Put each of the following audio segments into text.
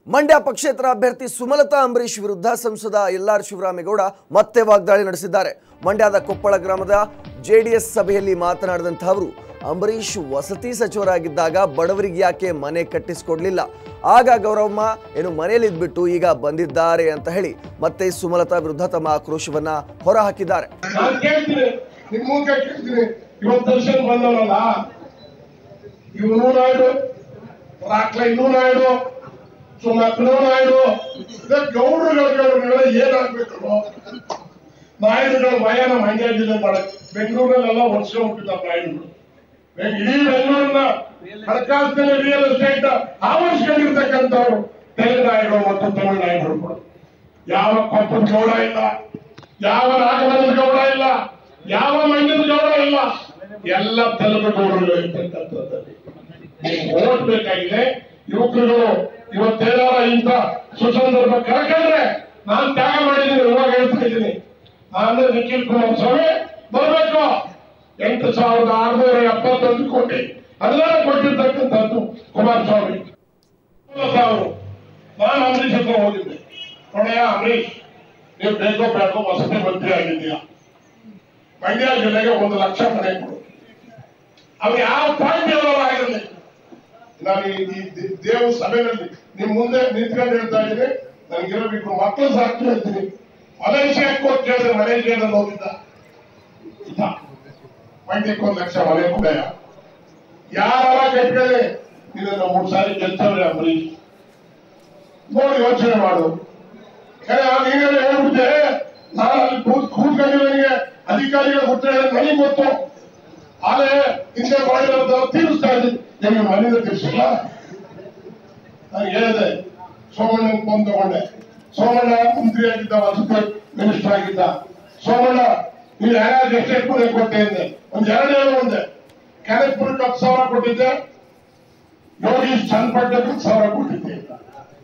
ಮಂಡ್ಯ ಪಕ್ಷೇತರ ಅಭ್ಯರ್ಥಿ ಸುಮಲತಾ ಅಂಬರೀಶ್ ವಿರುದ್ಧ ಸಂಸದ ಎಲ್ ಆರ್ ಶಿವರಾಮೇಗೌಡ ಮತ್ತೆ ವಾಗ್ದಾಳಿ ನಡೆಸಿದ್ದಾರೆ ಮಂಡ್ಯದ ಕೊಪ್ಪಳ ಗ್ರಾಮದ ಜೆಡಿಎಸ್ ಸಭೆಯಲ್ಲಿ ಮಾತನಾಡಿದಂಥ ಅವರು ಅಂಬರೀಶ್ ವಸತಿ ಸಚಿವರಾಗಿದ್ದಾಗ ಬಡವರಿಗೆ ಯಾಕೆ ಮನೆ ಕಟ್ಟಿಸಿಕೊಡ್ಲಿಲ್ಲ ಆಗ ಗೌರವಮ್ಮ ಏನು ಮನೆಯಲ್ಲಿ ಇದ್ಬಿಟ್ಟು ಈಗ ಬಂದಿದ್ದಾರೆ ಅಂತ ಹೇಳಿ ಮತ್ತೆ ಸುಮಲತಾ ವಿರುದ್ಧ ತಮ್ಮ ಆಕ್ರೋಶವನ್ನ ಹೊರಹಾಕಿದ್ದಾರೆ ನಾನು ಕೇಳ್ತೀನಿ ನಿಮ್ ಮೂಲಕ ಕೇಳ್ತೀನಿ ಇವತ್ತು ದರ್ಶನ್ ಬಂದವನಲ್ಲ ಇವನು ನಾಯ್ಡು ರಾಕ್ಲ ಇನ್ನೂ ನಾಯ್ಡು ಸುಮಕ್ಳು ನಾಯ್ಡು ಇದೇ ಗೌಡ್ರುಗಳ ಗೌಡ್ರುಗಳ ಏನಾಗ್ಬೇಕು ನಾಯ್ಡುಗಳ ಮಯನ ಮಂಡ್ಯ ಜಿಲ್ಲೆ ಮಾಡಕ್ ಬೆಂಗಳೂರಲ್ಲೆಲ್ಲ ವರ್ಷ ಹುಟ್ಟಿದ ನಾಯ್ಡುಗಳು ಬೆಂಗ್- ಇಡೀ ಬೆಂಗಳೂರಿನ ಹಣಕಾಸಿನಲ್ಲಿ ರಿಯಲ್ ಎಸ್ಟೇಟ್ ಆವರಿಸ್ಕೊಂಡಿರ್ತಕ್ಕಂಥವ್ರು ತೆಲುಗು ನಾಯ್ಡು ಮತ್ತು ತಮಿಳು ನಾಯ್ಡುಗಳು ಕೂಡ ಯಾವ ಕೊಪ್ಪದ ಗೌಡ ಇಲ್ಲ ಯಾವ ನಾಗಮನದ ಗೌಡ ಇಲ್ಲ ಯಾವ ಮಂಡ್ಯದ ಗೌಡ ಇಲ್ಲ ಎಲ್ಲ ತೆಲುಗು ಗೌಡರು ಇರ್ತಕ್ಕಂಥದ್ದಲ್ಲಿ ನೀವು ಓಟ್ ಬೇಕಾಗಿದೆ ಯುವಕರುಗಳು ಇವತ್ತೇನಾರ ಇಂಥ ಸುಸಂದರ್ಭ ಕಳ್ಕೊಂಡ್ರೆ ನಾನು ತ್ಯಾಗ ಮಾಡಿದ್ದೀನಿ ಇವಾಗ ಹೇಳ್ತಾ ಇದ್ದೀನಿ ನಾನು ನಿಖಿಲ್ ಕುಮಾರಸ್ವಾಮಿ ಬರಬೇಕು ಎಂಟು ಸಾವಿರದ ಆರುನೂರ ಎಪ್ಪತ್ತೊಂದು ಕೋಟಿ ಅದೆಲ್ಲ ಕೊಟ್ಟಿರ್ತಕ್ಕಂಥದ್ದು ಕುಮಾರಸ್ವಾಮಿ ಅವರು ನಾನು ಅಂಬರೀಷ್ ಹತ್ರ ಹೋಗಿದ್ದೆ ನೋಡಯ್ಯ ಅಂಬರೀಷ್ ನೀವು ಬೇಕೋ ಬೇಕೋ ವಸತಿ ಮಂತ್ರಿ ಆಗಿದ್ದೀಯ ಮಂಡ್ಯ ಜಿಲ್ಲೆಗೆ ಒಂದು ಲಕ್ಷ ಮನೆ ಕೊಡು ಅವ್ರು ಯಾವ ಪಾರ್ಟಿ ಆಗಿರಲಿ ನಾನು ಈ ಈ ದೇ- ದೇವ ಸಭೆಯಲ್ಲಿ ನಿಮ್ ಮುಂದೆ ನಿಂತ್ಕೊಂಡು ಹೇಳ್ತಾ ಇದ್ದೀನಿ ನನಗಿರಬೇಕು ಮಕ್ಕಳು ಸಾಕು ಹೇಳ್ತೀನಿ ಮಲೇಷಿಯಾಕ್ಕೆ ಹೋಗಿ ಕೇಳಿದ್ರೆ ಮಲೇಷಿಯಾದಲ್ಲಿ ಹೋಗಿದ್ದ ಇದ್ದ. ಮಂಡ್ಯಕ್ಕೆ ಒಂದು ಲಕ್ಷ ಮನೆ ಕೊಡಯ್ಯ ಯಾರ ಕಟ್ಕೊಳ್ಳಿ ಇದನ್ನ ಮೂರು ಸಾರಿ ಗೆಲ್ತವ್ರೆ ಅಂಬರೀಷ್ ನೋಡಿ ಯೋಚನೆ ಮಾಡು ನೀನೇನು ಹೇಳ್ಬಿಟ್ಟೆ ನಾನು ಅಲ್ಲಿ ಕೂತ್ ಕೂತ್ಕೊಂಡಿರೋನಿಗೆ ಅಧಿಕಾರಿಗಳು ಹುಟ್ಟ ನನಗೆ ಗೊತ್ತು ಆದ್ರೆ ಹಿಂದೆ ಮಾಡಿರೋದನ್ನ ತೀರಿಸ್ತಾ ಇದ್ದೀನಿ ನಿಮಗೆ ಮನೆಯಿಂದ ತೀರಿಸಿಲ್ಲ ನಾನು ಹೇಳಿದೆ ಸೋಮಣ್ಣ ಫೋನ್ ತಗೊಂಡೆ ಸೋಮಣ್ಣ ಮಂತ್ರಿ ಆಗಿದ್ದ ವಸತಿ ಮಿನಿಸ್ಟರ್ ಆಗಿದ್ದ ಸೋಮಣ್ಣ ನೀವು ಯಾರ್ಯಾರು ಎಷ್ಟೆಷ್ಟು ಮನೆ ಕೊಟ್ಟೆ ಅಂದೆ ಒಂದ್ ಎರಡು ಹೇಳು ಒಂದೆ ಕನಕ್ಪುರಕ್ಕೆ ಹತ್ತು ಸಾವಿರ ಕೊಟ್ಟಿದ್ದೆ ಯೋಗೀಶ್ ಚನ್ನಪಟ್ಟಣಕ್ಕೆ ಹತ್ತು ಸಾವಿರ ಕೊಟ್ಟಿದ್ದೆ ಅಂತ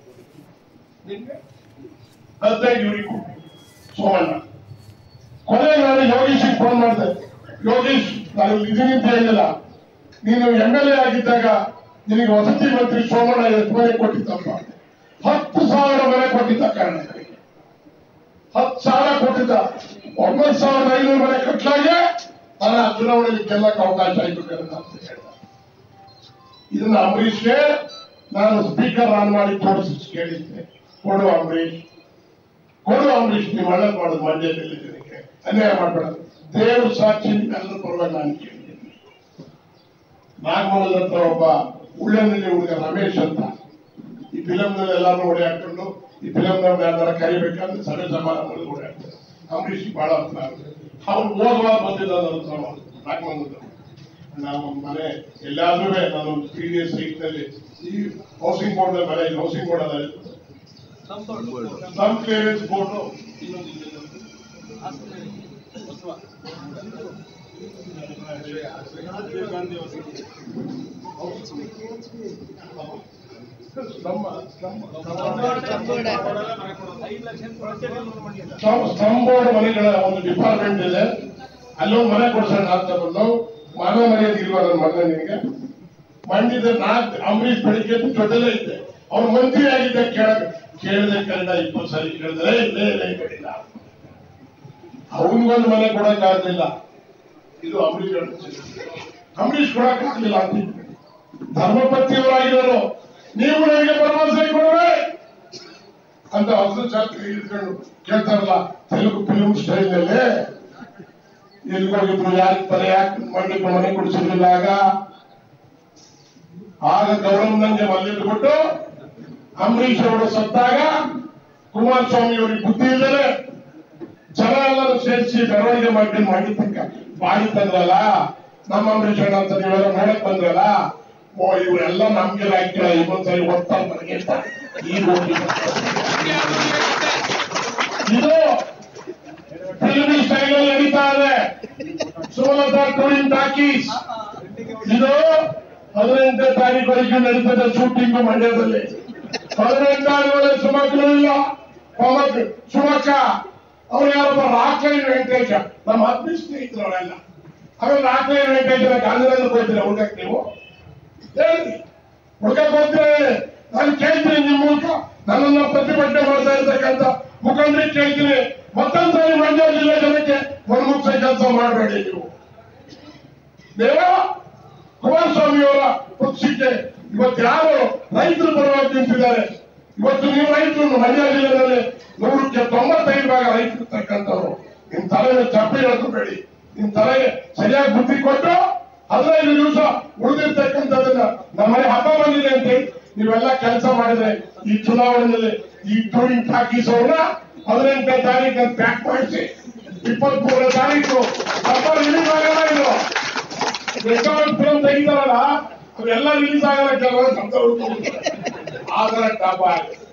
ಹದಿನೈದು ಇವ್ರಿಗೆ ಕೊಟ್ಟು ಸೋಮಣ್ಣ ಕೊನೆ ನಾನು ಯೋಗೀಶ್ ಫೋನ್ ಮಾಡಿದೆ ಯೋಗೀಶ್ ನಾನು ಇದೀನಿ ಅಂತ ಹೇಳಿಲ್ಲ ನೀನು ಎಂ ಎಲ್ ಎ ಆಗಿದ್ದಾಗ ನಿನಗೆ ವಸತಿ ಮಂತ್ರಿ ಸೋಮಣ್ಣ ಎಷ್ಟು ಮನೆ ಕೊಟ್ಟಿದ್ದಪ್ಪ ಹತ್ತು ಸಾವಿರ ಮನೆ ಕೊಟ್ಟಿದ್ದ ಕಾರಣ ಹತ್ತು ಸಾವಿರ ಕೊಟ್ಟಿದ್ದ ಒಂಬತ್ತು ಸಾವಿರದ ಐನೂರು ಮನೆ ಕಟ್ಟಲಾಗೆ ನಾನು ಆ ಚುನಾವಣೆಯಲ್ಲಿ ಗೆಲ್ಲಕ್ಕೆ ಅವಕಾಶ ಆಯ್ತು ಅಂತ ಹೇಳ್ದ ಇದನ್ನ ಅಂಬರೀಷ್ಗೆ ನಾನು ಸ್ಪೀಕರ್ ಆನ್ ಮಾಡಿ ತೋರಿಸಿ ಕೇಳಿದ್ದೆ ಕೊಡು ಅಂಬರೀಷ್ ಕೊಡು ಅಂಬರೀಷ್ ನೀವು ಒಳ್ಳೇದು ಮಾಡೋದು ಮಂಡ್ಯದಲ್ಲಿ ಜನಕ್ಕೆ ಅನ್ಯಾಯ ಮಾಡಬೇಡ ದೇವ್ರ ಸಾಕ್ಷಿ ನಿಮ್ಮೆಲ್ಲರ ಪರವಾಗಿ ನಾನು ಕೇಳಿದ್ದೀನಿ ನಾಗಮಂಗಲದ ಹತ್ರ ಒಬ್ಬ ಉಳ್ಳನಲ್ಲಿ ಹುಡುಗ ರಮೇಶ್ ಅಂತ ಈ ಫಿಲಂನಲ್ಲಿ ಎಲ್ಲಾರು ಓಡಾಡ್ಕೊಂಡು ಈ ಫಿಲಂನವ್ರನ್ನ ಯಾರು ಕರಿಬೇಕಂದ್ರೆ ಸಭೆ ಸಮಾರಂಭದಲ್ಲಿ ಓಡಾಡ್ತಾರೆ ಅಂಬರೀಷ್ ಬಹಳ ಹತ್ರ ಅವ್ನು ಹೋಗುವಾಗ ಬಂದಿದ್ದ ನನ್ನ ಹತ್ರ ನಾಗಮಂಗಲದ ನಾವು ಮನೆ ಎಲ್ಲಾದ್ರೂ ನಾನು ಪ್ರೀವಿಯಸ್ ಸೈಟ್ನಲ್ಲಿ ಈ ಹೌಸಿಂಗ್ ಬೋರ್ಡ್ ಮನೆ ಹೌಸಿಂಗ್ ಬೋರ್ಡ್ ಅದ ಸಮ್ ಕ್ಲಿಯರೆನ್ಸ್ ಬೋರ್ಡ್ ನಮ್ಮ ಬೋರ್ಡ್ ಮನೆಗಳ ಒಂದು ಡಿಪಾರ್ಟ್ಮೆಂಟ್ ಇದೆ ಅಲ್ಲೊಂದು ಮನೆ ಕೊಡ್ಸೋಣ ಅಂತ ಬಂದು ಮನೆ ಮನೆಯಲ್ಲಿ ಇಲ್ವಾ ನನ್ನ ಮಗ ನಿನಗೆ ಮಂಡ್ಯದ ನಾಲ್ಕು ಅಂಬರೀಷ್ ಬೆಳಿಗ್ಗೆ ಎದ್ದು ಜೊತೆಲೇ ಇದ್ದೆ ಅವ್ರು ಮಂತ್ರಿ ಆಗಿದ್ದ ಕೇಳ ಕೇಳಿದೆ ಕನ್ನಡ ಇಪ್ಪತ್ತು ಸರಿ ಕೇಳಿದ್ರೆ ಲೇ ಲೇ ಕಡಿಲ್ಲ ಅವನಿಗೊಂದು ಮನೆ ಕೊಡಕ್ ಆಗ್ಲಿಲ್ಲ ಇದು ಅಂಬರೀಷ್ ಹೇಳ್ತಿದ್ರು. ಅಂಬರೀಷ್ ಕೊಡಕ್ ಆಗ್ಲಿಲ್ಲ ಅಂತ ಧರ್ಮಪತಿಯವರಾಗಿರೋರು ನೀವು ನನಗೆ ಭರವಸೆ ಕೊಡವೆ ಅಂತ ಹಸು ಚಾತ್ರಿ ಇಟ್ಕೊಂಡು ಕೇಳ್ತಾರಲ್ಲ ತೆಲುಗು ಫಿಲ್ಮ್ ಸ್ಟೈಲ್ ನಲ್ಲಿ ಎಲ್ಗೋಗಿದ್ರು ಯಾಕೆ ತಲೆ ಯಾಕೆ ಮಂಡ್ಯಕ್ಕೆ ಮನೆ ಕೊಡಿಸಿರ್ಲಿಲ್ಲ ಆಗ ಆಗ ಗೌರವನಂಗೆ ಮಲ್ಲಿಟ್ಬಿಟ್ಟು ಅಂಬರೀಷ್ ಅವರು ಸತ್ತಾಗ ಕುಮಾರಸ್ವಾಮಿ ಅವರಿಗೆ ಬುದ್ಧಿ ಇಲ್ಲದೆ ಜನ ಎಲ್ಲರೂ ಸೇರಿಸಿ ಮೆರವಣಿಗೆ ಮಾಡ್ಕೊಂಡು ಮಾಡಿದ್ದಕ್ಕ ಬಾಡಿ ತಂದ್ರಲ್ಲ ನಮ್ಮ ಅಂಬರೀಷ್ ಅಣ್ಣ ಅಂತ ನೀವೆಲ್ಲ ನೋಡಕ್ ಬಂದ್ರಲ್ಲ ಓ ಇವರೆಲ್ಲ ನಮ್ಗೆ ಹಾಕಿಲ್ಲ ಇವತ್ತಲ್ಲಿ ಒತ್ತಾರೆ ನನಗೆ ಅಂತ ಈಗ ಹೋಗಿ ಇದು ಫಿಲ್ಮಿ ಸ್ಟೈಲ್ ಅಲ್ಲಿ ನಡೀತಾ ಇದೆ ಸುಮಲತಾ ಟೂರಿಂಗ್ ಟಾಕೀಸ್ ಇದು ಹದಿನೆಂಟನೇ ತಾರೀಕು ನಡೀತದೆ ಶೂಟಿಂಗ್ ಮಂಡ್ಯದಲ್ಲಿ ಹದಿನೆಂಟಾದ್ಮೇಲೆ ಸುಮಕ್ಳು ಇಲ್ಲ ಪವಕ್ ಸುಮಕ್ಕ ಅವ್ರು ಯಾರೊಬ್ಬ ರಾಕ್ಲೈನ್ ವೆಂಕಟೇಶ ನಮ್ಮ ಹತ್ತು ಸ್ನೇಹಿತರು ಅವರೆಲ್ಲ ಆಮೇಲೆ ರಾಕ್ಲೈನ್ ವೆಂಕಟೇಶನ ಗಾಂಧಿನಗರಕ್ಕೆ ಹೋಗ್ತೀರಾ ಹುಡುಗಕ್ಕೆ ನೀವು ಹೇಳಿ ಹುಡುಗಕ್ಕೆ ಹೋಗ್ತೀರಾ ಹೇಳಿ ನಾನು ಕೇಳ್ತೀನಿ ನಿಮ್ಮ ಮೂಲಕ ಮಾಡಬೇಡಿ ನೀವು ನೀವು ಕುಮಾರಸ್ವಾಮಿ ಅವರ ಪಕ್ಷಕ್ಕೆ ಇವತ್ತು ಯಾರು ರೈತರ ಪರವಾಗಿ ನಿಂತಿದ್ದಾರೆ ಇವತ್ತು ನೀವು ರೈತರು ಮಂಡ್ಯ ಜಿಲ್ಲೆಯಲ್ಲಿ ನೂರಕ್ಕೆ ತೊಂಬತ್ತೈದು ಭಾಗ ರೈತರು ಇರ್ತಕ್ಕಂಥವ್ರು ನಿಮ್ ತಲೆಗೆ ಚಪ್ಪಲಿ ಹಾಕಬೇಡಿ ನಿಮ್ ತಲೆಗೆ ಸರಿಯಾಗಿ ಬುದ್ಧಿ ಕೊಟ್ಟು ಹದಿನೈದು ದಿವಸ ಉಳಿದಿರ್ತಕ್ಕಂಥದ್ದನ್ನ ನಮ್ಮನೆ ಹಬ್ಬ ಬಂದಿದೆ ಅಂತ ಹೇಳಿ ನೀವೆಲ್ಲ ಕೆಲಸ ಮಾಡಿದ್ರೆ ಈ ಚುನಾವಣೆಯಲ್ಲಿ ಈ ಟೂರಿಂಗ್ ಟಾಕೀಸ್ ಅವ್ರನ್ನ ಹದಿನೆಂಟನೇ ತಾರೀಕು ಪ್ಯಾಕ್ ಮಾಡಿಸಿ ಇಪ್ಪತ್ತ್ ಮೂರನೇ ತಾರೀಕು ಹಬ್ಬ ರಿಲೀಸ್ ಆಗಲ್ಲ ಇದು ರೆಕಾರ್ಡ್ ಫಿಲ್ಮ್ ತೆಗಿತಾರಲ್ಲ ಅವೆಲ್ಲ ರಿಲೀಸ್ ಆಗಲ್ಲ ಕೆಲವರು ಶಬ್ದ ಹುಡ್ಕೊಂಡು ಆದ್ರೆ ಡಬ್ಬ ಆಗಿದೆ